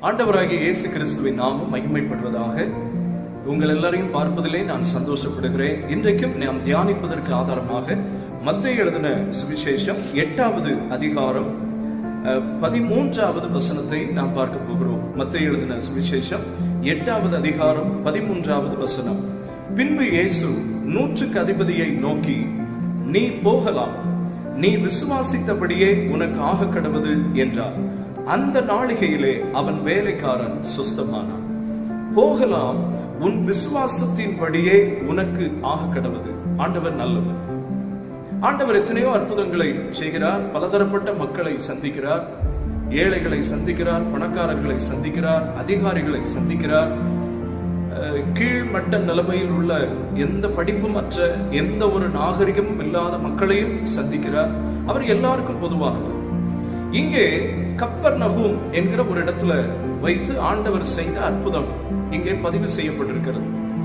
ஆண்டவராகிய இயேசு கிறிஸ்துவின் நாமம் மகிமைப்படுவதாக உங்கள் எல்லாரையும் பார்ப்பதிலே நான் சந்தோஷப்படுகிறேன் இன்றைக்கும் நாம் தியானிப்பதற்கு ஆதாரமாக மத்திய எழுதின சுவிசேஷம் எட்டாவது அதிகாரம் அஹ், பதிமூன்றாவது வசனத்தை நாம் பார்க்க போகிறோம் மத்திய எழுதின சுவிசேஷம் எட்டாவது அதிகாரம் பதிமூன்றாவது வசனம் பின்பு இயேசு நூற்றுக்கு அதிபதியை நோக்கி நீ போகலாம் நீ விசுவாசித்தபடியே உனக்கு ஆக கடவது என்றார் அந்த நாளிகையிலே அவன் வேலைக்காரன் சுஸ்தமானான் போகலாம் உன் விசுவாசத்தின்படியே உனக்கு ஆக கடவது ஆண்டவர் நல்லவர் ஆண்டவர் எத்தனையோ அற்புதங்களை செய்கிறார் பலதரப்பட்ட மக்களை சந்திக்கிறார் ஏழைகளை சந்திக்கிறார் பணக்காரர்களை சந்திக்கிறார் அதிகாரிகளை சந்திக்கிறார் அஹ், கீழ்மட்ட நிலைமையில் உள்ள எந்த படிப்பும் அற்ற எந்த ஒரு நாகரிகமும் இல்லாத மக்களையும் சந்திக்கிறார் அவர் எல்லாருக்கும் பொதுவானவர் இங்கே கப்பர் நகூம் என்கிற ஒரு இடத்துல வைத்து ஆண்டவர் செய்த அற்புதம் இங்கே பதிவு செய்யப்பட்டிருக்கிறது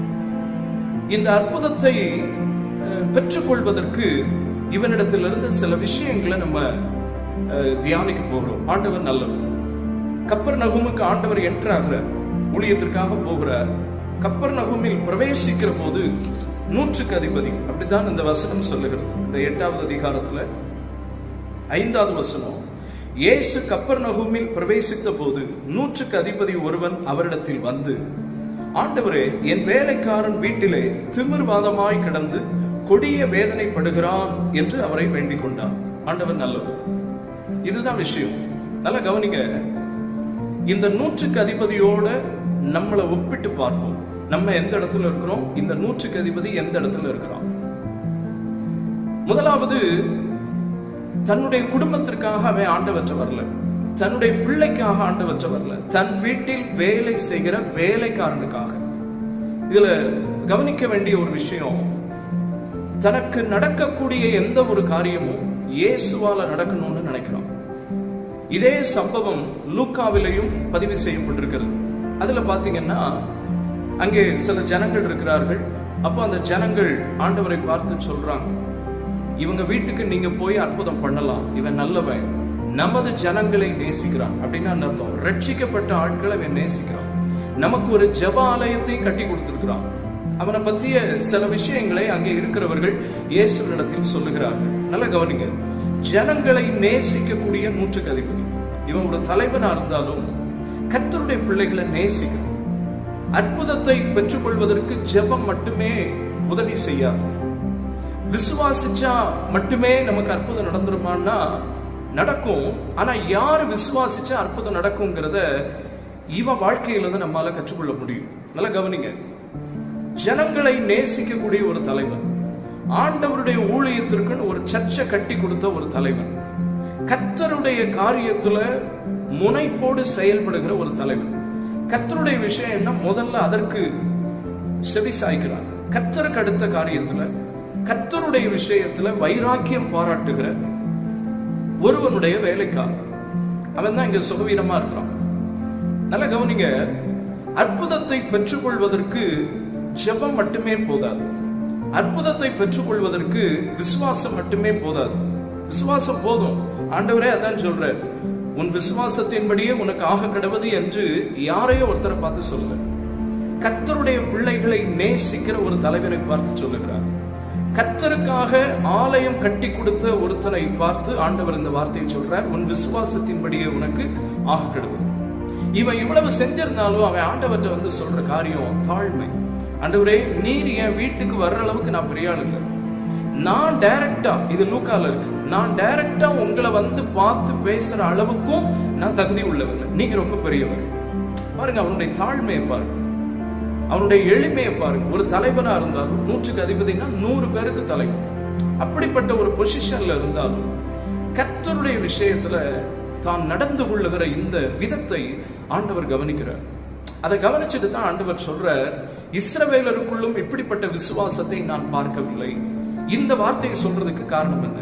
இந்த அற்புதத்தை அஹ், பெற்றுக்கொள்வதற்கு இவனிடத்திலிருந்து சில விஷயங்களை நம்ம அஹ், தியானிக்க போகிறோம் ஆண்டவர் நல்லவர் கப்பர் நகுமுக்கு ஆண்டவர் என்ட்ராகிறார் ஊழியத்திற்காக போகிறார் கப்பர் நகுமில் பிரவேசிக்கிற போது நூற்றுக்கு அதிபதி அப்படித்தான் இந்த வசனம் சொல்லுகிறது இந்த எட்டாவது அதிகாரத்துல ஐந்தாவது வசனம் இயேசு கப்பர் நகுமில் பிரவேசித்த போது நூற்றுக்கு அதிபதி ஒருவன் அவரிடத்தில் வந்து ஆண்டவரே என் வேலைக்காரன் வீட்டிலே திமிர்வாதமாய் கிடந்து கொடிய வேதனைப்படுகிறான் என்று அவரை வேண்டிக் கொண்டார் ஆண்டவர் நல்லவர் இதுதான் விஷயம் நல்லா கவனிங்க இந்த நூற்றுக்கு அதிபதியோட நம்மளை ஒப்பிட்டு பார்ப்போம் நம்ம எந்த இடத்துல இருக்கிறோம் இந்த நூற்றுக்கு அதிபதி எந்த இடத்துல இருக்கிறோம் முதலாவது தன்னுடைய குடும்பத்திற்காக அவன் ஆண்டவற்ற வரல தன்னுடைய பிள்ளைக்காக ஆண்டவற்ற வரல தன் வீட்டில் வேலை செய்கிற வேலைக்காரனுக்காக இதுல கவனிக்க வேண்டிய ஒரு விஷயம் தனக்கு நடக்கக்கூடிய எந்த ஒரு காரியமும் இயேசுவால நடக்கணும்னு நினைக்கிறான் இதே சம்பவம் லூக்காவிலையும் பதிவு செய்யப்பட்டிருக்கிறது அதுல பாத்தீங்கன்னா அங்கே சில ஜனங்கள் இருக்கிறார்கள் அப்போ அந்த ஜனங்கள் ஆண்டவரை பார்த்து சொல்றாங்க இவங்க வீட்டுக்கு நீங்க போய் அற்புதம் பண்ணலாம் இவன் நல்லவன் நமது ஜனங்களை நேசிக்கிறான் அப்படின்னு அர்த்தம் ரட்சிக்கப்பட்ட ஆட்களை அவன் நேசிக்கிறான் நமக்கு ஒரு ஜெப ஆலயத்தை கட்டி கொடுத்திருக்கிறான் அவனை பத்திய சில விஷயங்களை அங்கே இருக்கிறவர்கள் இயேசுவினிடத்தில் சொல்லுகிறார்கள் நல்லா கவனிங்க ஜனங்களை நேசிக்கக்கூடிய நூற்றுக்கு அதிபதி இவன் ஒரு தலைவனா இருந்தாலும் கர்த்தருடைய பிள்ளைகளை நேசிக்கணும் அற்புதத்தை பெற்றுக்கொள்வதற்கு ஜெபம் மட்டுமே உதவி செய்யாது விசுவாசிச்சா மட்டுமே நமக்கு அற்புதம் நடந்துருமான்னா நடக்கும் ஆனா யார் விசுவாசிச்சா அற்புதம் நடக்குங்கிறத இவன் வாழ்க்கையில இருந்து நம்மால கற்றுக்கொள்ள முடியும் நல்லா கவனிங்க ஜனங்களை நேசிக்கக்கூடிய ஒரு தலைவன் ஆண்டவருடைய ஊழியத்திற்குன்னு ஒரு சர்ச்சை கட்டி கொடுத்த ஒரு தலைவன் கர்த்தருடைய காரியத்துல முனைப்போடு செயல்படுகிற ஒரு தலைவன் கர்த்தருடைய விஷயம் என்ன முதல்ல அதற்கு செவி சாய்க்கிறார் கர்த்தருக்கு அடுத்த காரியத்துல கர்த்தருடைய விஷயத்துல வைராக்கியம் பாராட்டுகிற ஒருவனுடைய வேலைக்காரன் அவன் தான் இங்க சுகவீனமா இருக்கிறான் நல்லா கவனிங்க அற்புதத்தை பெற்றுக்கொள்வதற்கு ஜெபம் மட்டுமே போதாது அற்புதத்தை பெற்றுக்கொள்வதற்கு விசுவாசம் மட்டுமே போதாது விசுவாசம் போதும் ஆண்டவரே அதான் சொல்ற உன் விசுவாசத்தின்படியே உனக்கு ஆக கடவது என்று யாரையோ ஒருத்தரை பார்த்து சொல்ல கர்த்தருடைய பிள்ளைகளை நேசிக்கிற ஒரு தலைவரை பார்த்து சொல்லுகிறார் கர்த்தருக்காக ஆலயம் கட்டி கொடுத்த ஒருத்தனை பார்த்து ஆண்டவர் இந்த வார்த்தையை சொல்றார் உன் விசுவாசத்தின்படியே உனக்கு ஆக கெடுவது இவன் இவ்வளவு செஞ்சிருந்தாலும் அவன் ஆண்டவர்கிட்ட வந்து சொல்ற காரியம் தாழ்மை ஆண்டவரே நீர் என் வீட்டுக்கு வர்ற அளவுக்கு நான் பெரிய ஆள் இல்லை நான் டைரக்டா இது லூக்கால இருக்கு நான் டைரக்டா உங்களை வந்து பார்த்து பேசுற அளவுக்கும் நான் தகுதி உள்ளவர் நீங்க ரொம்ப பெரியவர் பாருங்க அவனுடைய தாழ்மையை பாருங்க அவனுடைய எளிமையை பாருங்க ஒரு தலைவனா இருந்தாலும் நூற்றுக்கு அதிபதினா நூறு பேருக்கு தலைவன் அப்படிப்பட்ட ஒரு பொசிஷன்ல இருந்தாலும் கர்த்தருடைய விஷயத்துல தான் நடந்து கொள்ளுகிற இந்த விதத்தை ஆண்டவர் கவனிக்கிறார் அதை கவனிச்சுட்டு தான் ஆண்டவர் சொல்ற இஸ்ரவேலருக்குள்ளும் இப்படிப்பட்ட விசுவாசத்தை நான் பார்க்கவில்லை இந்த வார்த்தையை சொல்றதுக்கு காரணம் என்ன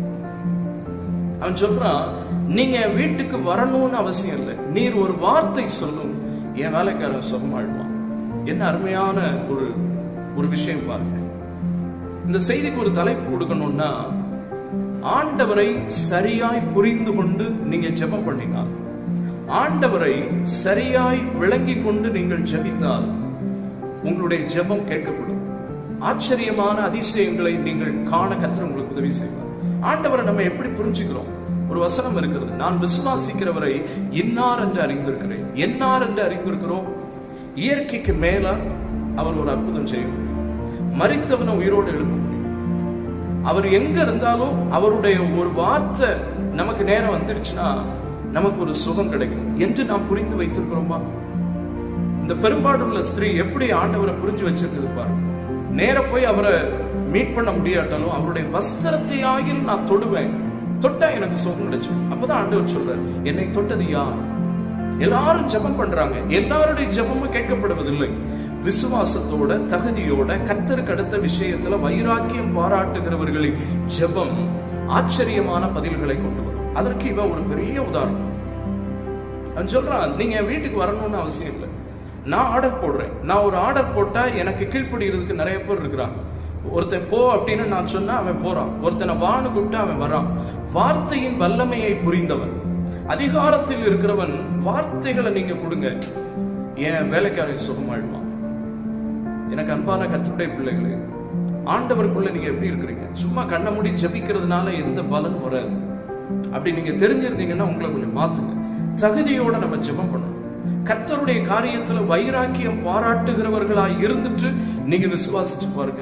அவன் சொல்றான் நீங்க என் வீட்டுக்கு வரணும்னு அவசியம் இல்லை நீர் ஒரு வார்த்தை சொல்லும் என் வேலைக்காரன் சுகமாழ்வான் என்ன அருமையான ஒரு ஒரு விஷயம் பாருங்க இந்த செய்திக்கு ஒரு தலைப்பு கொடுக்கணும்னா ஆண்டவரை சரியாய் புரிந்து கொண்டு நீங்க ஜெபம் பண்ணினா ஆண்டவரை சரியாய் விளங்கிக் கொண்டு நீங்கள் ஜெபித்தால் உங்களுடைய ஜெபம் கேட்கப்படும் ஆச்சரியமான அதிசயங்களை நீங்கள் காண கத்தர் உங்களுக்கு உதவி செய்வார் ஆண்டவரை நம்ம எப்படி புரிஞ்சுக்கிறோம் ஒரு வசனம் இருக்கிறது நான் விசுவாசிக்கிறவரை இன்னார் என்று அறிந்திருக்கிறேன் என்னார் என்று அறிந்திருக்கிறோம் இயற்கைக்கு மேல அவர் ஒரு அற்புதம் செய்ய முடியும் மரித்தவனை உயிரோடு எழுப்ப முடியும் அவர் எங்க இருந்தாலும் அவருடைய ஒரு வார்த்தை நமக்கு நேரம் வந்துருச்சுன்னா நமக்கு ஒரு சுகம் கிடைக்கும் என்று நாம் புரிந்து வைத்திருக்கிறோமா இந்த பெரும்பாடுள்ள ஸ்திரீ எப்படி ஆண்டவரை புரிஞ்சு வச்சிருக்குது பாருங்க நேர போய் அவரை மீட் பண்ண முடியாட்டாலும் அவருடைய வஸ்திரத்தை ஆகில் நான் தொடுவேன் தொட்டா எனக்கு சுகம் கிடைச்சிடும் அப்பதான் ஆண்டவர் சொல்றார் என்னை தொட்டது யார் எல்லாரும் ஜெபம் பண்றாங்க எல்லாருடைய ஜெபமும் கேட்கப்படுவதில்லை விசுவாசத்தோட தகுதியோட கத்தருக்கு அடுத்த விஷயத்துல வைராக்கியம் பாராட்டுகிறவர்களின் ஜெபம் ஆச்சரியமான பதில்களை கொண்டு வரும் அதற்கு இவன் ஒரு பெரிய உதாரணம் அவன் சொல்றான் நீங்க என் வீட்டுக்கு வரணும்னு அவசியம் இல்லை நான் ஆர்டர் போடுறேன் நான் ஒரு ஆர்டர் போட்டா எனக்கு கீழ்ப்படிகிறதுக்கு நிறைய பேர் இருக்கிறான் ஒருத்தன் போ அப்படின்னு நான் சொன்னா அவன் போறான் ஒருத்தனை வான்னு கூப்பிட்டு அவன் வரான் வார்த்தையின் வல்லமையை புரிந்தவன் அதிகாரத்தில் இருக்கிறவன் வார்த்தைகளை நீங்க கொடுங்க என் வேலைக்காரன் சுகமாயிடுவான் எனக்கு அன்பான கத்தருடைய பிள்ளைகளே ஆண்டவருக்குள்ள நீங்க எப்படி இருக்கிறீங்க சும்மா கண்ணை மூடி ஜெபிக்கிறதுனால எந்த பலன் வராது அப்படி நீங்க தெரிஞ்சிருந்தீங்கன்னா உங்களை கொஞ்சம் மாத்துங்க தகுதியோட நம்ம ஜெபம் பண்ணணும் கத்தருடைய காரியத்துல வைராக்கியம் பாராட்டுகிறவர்களா இருந்துட்டு நீங்க விசுவாசிச்சு பாருங்க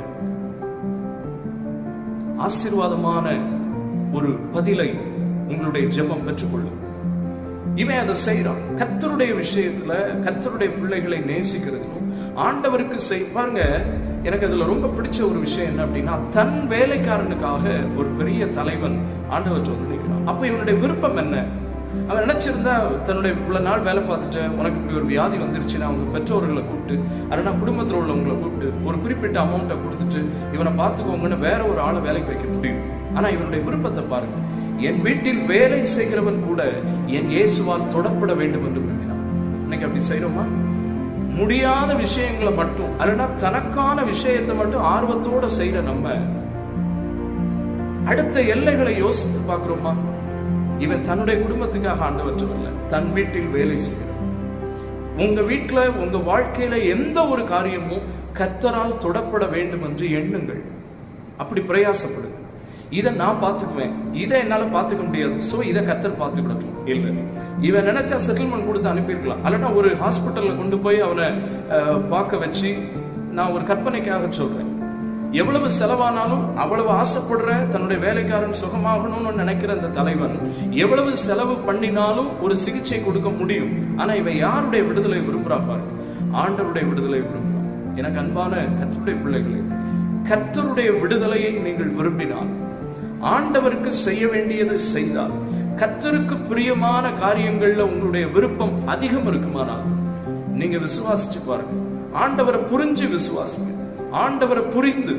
ஆசீர்வாதமான ஒரு பதிலை உங்களுடைய ஜெபம் பெற்றுக்கொள்ளும் இவன் அதை செய்யறான் கத்தருடைய விஷயத்துல கத்தருடைய பிள்ளைகளை நேசிக்கிறதிலும் ஆண்டவருக்கு செய் பாருங்க எனக்கு அதுல ரொம்ப பிடிச்ச ஒரு விஷயம் என்ன அப்படின்னா தன் வேலைக்காரனுக்காக ஒரு பெரிய தலைவன் ஆண்டவற்றை வந்து நிற்கிறான் அப்ப இவனுடைய விருப்பம் என்ன அவன் நினைச்சிருந்தா தன்னுடைய இவ்வளவு நாள் வேலை பார்த்துட்டு உனக்கு இப்படி ஒரு வியாதி வந்துருச்சுன்னா அவங்க பெற்றோர்களை கூப்பிட்டு இல்லைன்னா குடும்பத்தில் உள்ளவங்களை கூப்பிட்டு ஒரு குறிப்பிட்ட அமௌண்ட்டை கொடுத்துட்டு இவனை பார்த்துக்கோங்கன்னு வேற ஒரு ஆளை வேலைக்கு வைக்க முடியும் ஆனா இவனுடைய விருப்பத்தை பாருங்க என் வீட்டில் வேலை செய்கிறவன் கூட என் இயேசுவால் தொடப்பட வேண்டும் என்று விரும்பினான் இன்னைக்கு அப்படி செய்யறோமா முடியாத விஷயங்களை மட்டும் அல்லனா தனக்கான விஷயத்தை மட்டும் ஆர்வத்தோட செய்யற நம்ம அடுத்த எல்லைகளை யோசித்து பார்க்கிறோமா இவன் தன்னுடைய குடும்பத்துக்காக ஆண்டவற்றவல்ல தன் வீட்டில் வேலை செய்கிறான் உங்க வீட்டுல உங்க வாழ்க்கையில எந்த ஒரு காரியமும் கத்தரால் தொடப்பட வேண்டும் என்று எண்ணுங்கள் அப்படி பிரயாசப்படுங்க இதை நான் பார்த்துக்குவேன் இதை என்னால பார்த்துக்க முடியாது சோ இதை கத்தர் பார்த்துக்கிடட்டும் இல்ல இவன் நினைச்சா செட்டில்மெண்ட் கொடுத்து அனுப்பியிருக்கலாம் அல்லனா ஒரு ஹாஸ்பிட்டல்ல கொண்டு போய் அவனை அஹ், பார்க்க வச்சு நான் ஒரு கற்பனைக்காக சொல்றேன் எவ்வளவு செலவானாலும் அவ்வளவு ஆசைப்படுற தன்னுடைய வேலைக்காரன் சுகமாகணும்னு நினைக்கிற அந்த தலைவன் எவ்வளவு செலவு பண்ணினாலும் ஒரு சிகிச்சை கொடுக்க முடியும் ஆனா இவன் யாருடைய விடுதலை விரும்புறான் பாரு ஆண்டவருடைய விடுதலை விரும்புறான் எனக்கு அன்பான கத்தருடைய பிள்ளைகளே கத்தருடைய விடுதலையை நீங்கள் விரும்பினால் ஆண்டவருக்கு செய்ய வேண்டியதை செய்தால் கத்தருக்கு பிரியமான காரியங்கள்ல உங்களுடைய விருப்பம் அதிகம் இருக்குமானால் நீங்க விசுவாசிச்சு பாருங்க ஆண்டவரை புரிஞ்சு விசுவாசிங்க ஆண்டவரை புரிந்து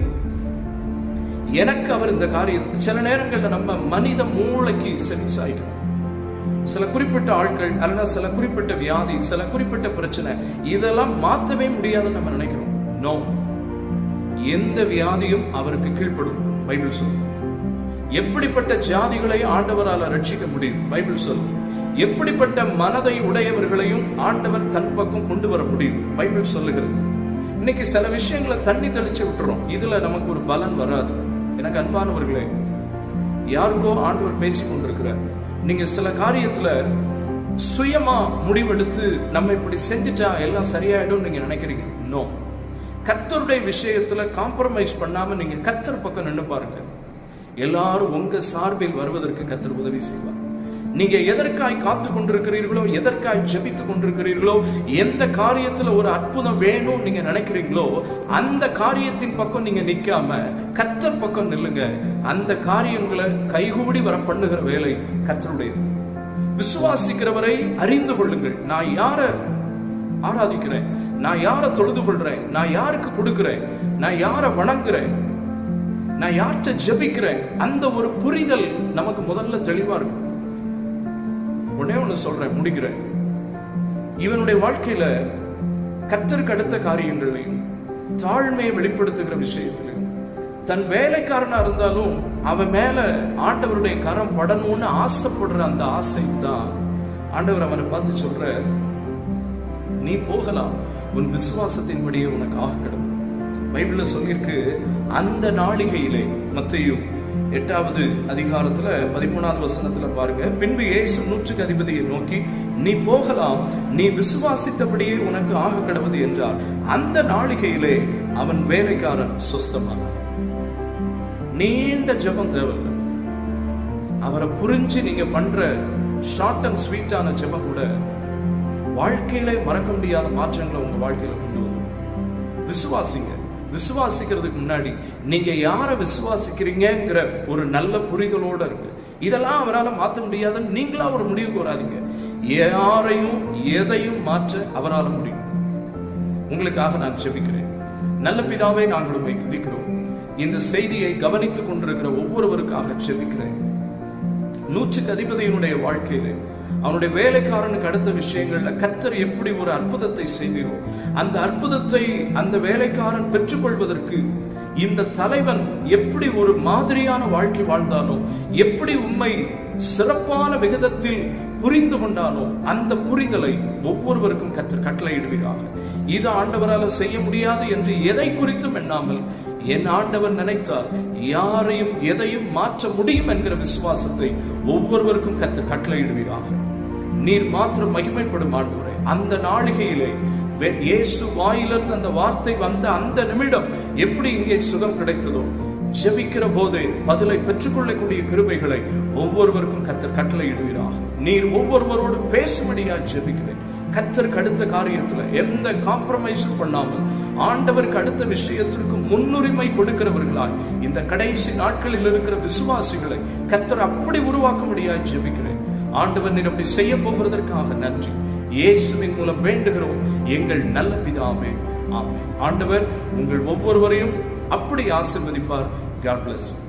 எனக்கு அவர் இந்த காரியத்தை சில நேரங்கள்ல நம்ம மனித மூளைக்கு செவி சாய்க்கிறோம் சில குறிப்பிட்ட ஆட்கள் அல்லனா சில குறிப்பிட்ட வியாதி சில குறிப்பிட்ட பிரச்சனை இதெல்லாம் மாத்தவே முடியாதுன்னு நம்ம நினைக்கிறோம் நோ எந்த வியாதியும் அவருக்கு கீழ்ப்படும் பைபிள் சொல்லும் எப்படிப்பட்ட ஜாதிகளை ஆண்டவரால் ரட்சிக்க முடியும் பைபிள் சொல்லும் எப்படிப்பட்ட மனதை உடையவர்களையும் ஆண்டவர் தன் பக்கம் கொண்டு வர முடியும் பைபிள் சொல்லுகிறது இன்னைக்கு சில விஷயங்களை தண்ணி தெளிச்சு விட்டுறோம் இதுல நமக்கு ஒரு பலன் வராது எனக்கு அன்பானவர்களே யாருக்கோ ஆண்டவர் பேசி கொண்டிருக்கிறார் நீங்க சில காரியத்துல சுயமா முடிவெடுத்து நம்ம இப்படி செஞ்சுட்டா எல்லாம் சரியாயிடும் நீங்க நினைக்கிறீங்க நோ கத்தருடைய விஷயத்துல காம்ப்ரமைஸ் பண்ணாம நீங்க கத்தர் பக்கம் நின்னு பாருங்க எல்லாரும் உங்க சார்பில் வருவதற்கு கத்தர் உதவி செய்வார் நீங்க எதற்காய் காத்து கொண்டிருக்கிறீர்களோ எதற்காய் ஜெபித்து கொண்டிருக்கிறீர்களோ எந்த காரியத்துல ஒரு அற்புதம் வேணும் நீங்க நினைக்கிறீங்களோ அந்த காரியத்தின் பக்கம் நீங்க நிக்காம கத்தர் பக்கம் நில்லுங்க அந்த காரியங்களை கைகூடி வர பண்ணுகிற வேலை கத்தருடையது விசுவாசிக்கிறவரை அறிந்து கொள்ளுங்கள் நான் யார ஆராதிக்கிறேன் நான் யாரை தொழுது கொள்றேன் நான் யாருக்கு கொடுக்கிறேன் நான் யாரை வணங்குறேன் நான் யார்கிட்ட ஜெபிக்கிறேன் அந்த ஒரு புரிதல் நமக்கு முதல்ல தெளிவா இருக்கும் உடனே ஒண்ணு சொல்றேன் முடிக்கிறேன் இவனுடைய வாழ்க்கையில கத்தருக்கு அடுத்த காரியங்களையும் தாழ்மையை வெளிப்படுத்துகிற விஷயத்திலையும் தன் வேலைக்காரனா இருந்தாலும் அவன் மேல ஆண்டவருடைய கரம் படணும்னு ஆசைப்படுற அந்த ஆசை தான் ஆண்டவர் அவனை பார்த்து சொல்ற நீ போகலாம் உன் விசுவாசத்தின்படியே உனக்கு ஆக கிடக்கும் பைபிள்ல சொல்லியிருக்கு அந்த நாளிகையிலே மத்தையும் எட்டாவது அதிகாரத்துல பதிமூணாவது வசனத்துல பாருங்க பின்பு இயேசு நூற்றுக்கு அதிபதியை நோக்கி நீ போகலாம் நீ விசுவாசித்தபடியே உனக்கு ஆக கிடவது என்றார் அந்த நாளிகையிலே அவன் வேலைக்காரன் சுஸ்தமானான் நீண்ட ஜெபம் தேவையில்லை அவரை புரிஞ்சு நீங்க பண்ற ஷார்ட் அண்ட் ஸ்வீட்டான ஜெபம் கூட வாழ்க்கையில மறக்க முடியாத மாற்றங்களை உங்க வாழ்க்கையில கொண்டு வரும் விசுவாசிங்க விசுவாசிக்கிறதுக்கு முன்னாடி நீங்க யாரை விசுவாசிக்கிறீங்கிற ஒரு நல்ல புரிதலோட இருக்கு இதெல்லாம் அவரால் மாற்ற முடியாதுன்னு நீங்களா ஒரு முடிவுக்கு வராதீங்க யாரையும் எதையும் மாற்ற அவரால் முடியும் உங்களுக்காக நான் ஜெபிக்கிறேன் நல்ல பிதாவை நாங்கள் உண்மை துதிக்கிறோம் இந்த செய்தியை கவனித்துக் கொண்டிருக்கிற ஒவ்வொருவருக்காக ஜெபிக்கிறேன் நூற்றுக்கு அதிபதியினுடைய வாழ்க்கையிலே அவனுடைய வேலைக்காரனுக்கு அடுத்த விஷயங்கள்ல கத்தர் எப்படி ஒரு அற்புதத்தை செய்தீரோ அந்த அற்புதத்தை அந்த வேலைக்காரன் பெற்றுக்கொள்வதற்கு இந்த தலைவன் எப்படி ஒரு மாதிரியான வாழ்க்கை வாழ்ந்தானோ எப்படி உண்மை சிறப்பான விகிதத்தில் புரிந்து கொண்டானோ அந்த புரிதலை ஒவ்வொருவருக்கும் கத்தர் கட்டளையிடுவீராக இது ஆண்டவரால் செய்ய முடியாது என்று எதை குறித்தும் எண்ணாமல் என் ஆண்டவர் நினைத்தால் யாரையும் எதையும் மாற்ற முடியும் என்கிற விசுவாசத்தை ஒவ்வொருவருக்கும் கத்தர் கட்டளையிடுவீராக நீர் மாத்திரம் மகிமைப்படும் ஆண்டவரே அந்த நாளிகையிலே வே- இயேசு வாயிலிருந்து அந்த வார்த்தை வந்த அந்த நிமிடம் எப்படி இங்கே சுகம் கிடைத்ததோ ஜெபிக்கிற போதே பதிலை பெற்றுக்கொள்ளக்கூடிய கிருபைகளை ஒவ்வொருவருக்கும் கத்தர் கட்டளையிடுவீராக நீர் ஒவ்வொருவரோடு பேசும்படியா ஜெபிக்கிறேன் கத்தருக்கு அடுத்த காரியத்துல எந்த காம்ப்ரமைஸும் பண்ணாமல் ஆண்டவருக்கு அடுத்த விஷயத்திற்கு முன்னுரிமை கொடுக்கிறவர்களாய் இந்த கடைசி நாட்களில் இருக்கிற விசுவாசிகளை கத்தர் அப்படி உருவாக்க முடியாது ஜெபிக்கிறேன் ஆண்டவர் நீர் அப்படி செய்ய போகிறதற்காக நன்றி இயேசுவின் மூலம் வேண்டுகிறோம் எங்கள் நல்ல பிதாவே ஆமென் ஆண்டவர் உங்கள் ஒவ்வொருவரையும் அப்படி ஆசிர்வதிப்பார் God bless you